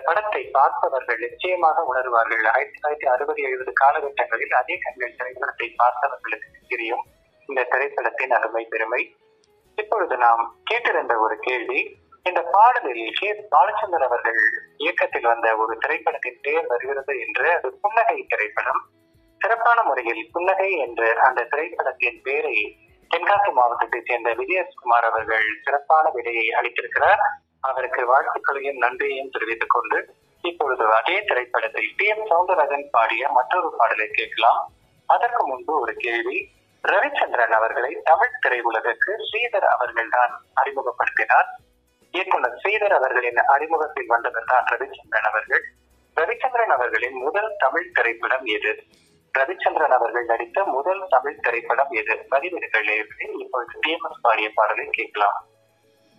படத்தை பார்ப்பவர்கள் நிச்சயமாக உணர்வார்கள் ஆயிரத்தி தொள்ளாயிரத்தி அறுபது எழுபது காலகட்டங்களில் அதே கண்கள் திரைப்படத்தை பார்த்தவர்களுக்கு தெரியும் இந்த திரைப்படத்தின் அருமை பெருமை இப்பொழுது நாம் கேட்டிருந்த ஒரு கேள்வி இந்த பாடலில் கே பாலச்சந்தர் அவர்கள் இயக்கத்தில் வந்த ஒரு திரைப்படத்தின் பெயர் வருகிறது என்று அது புன்னகை திரைப்படம் சிறப்பான முறையில் புன்னகை என்ற அந்த திரைப்படத்தின் பெயரை தென்காசி மாவட்டத்தைச் சேர்ந்த விஜயகுமார் அவர்கள் சிறப்பான விடையை அளித்திருக்கிறார் அவருக்கு வாழ்த்துக்களையும் நன்றியையும் தெரிவித்துக் கொண்டு இப்பொழுது அதே திரைப்படத்தில் டி எம் சவுந்தரராஜன் பாடிய மற்றொரு பாடலை கேட்கலாம் அதற்கு முன்பு ஒரு கேள்வி ரவிச்சந்திரன் அவர்களை தமிழ் திரையுலகுக்கு ஸ்ரீதர் அவர்கள் தான் அறிமுகப்படுத்தினார் இயக்குனர் ஸ்ரீதர் அவர்களின் அறிமுகத்தில் வந்தவர் தான் ரவிச்சந்திரன் அவர்கள் ரவிச்சந்திரன் அவர்களின் முதல் தமிழ் திரைப்படம் எது ரவிச்சந்திரன் அவர்கள் நடித்த முதல் தமிழ் திரைப்படம் எது பதிவிடுகள் இப்பொழுது டிஎம்எஸ் பாடிய பாடலை கேட்கலாம்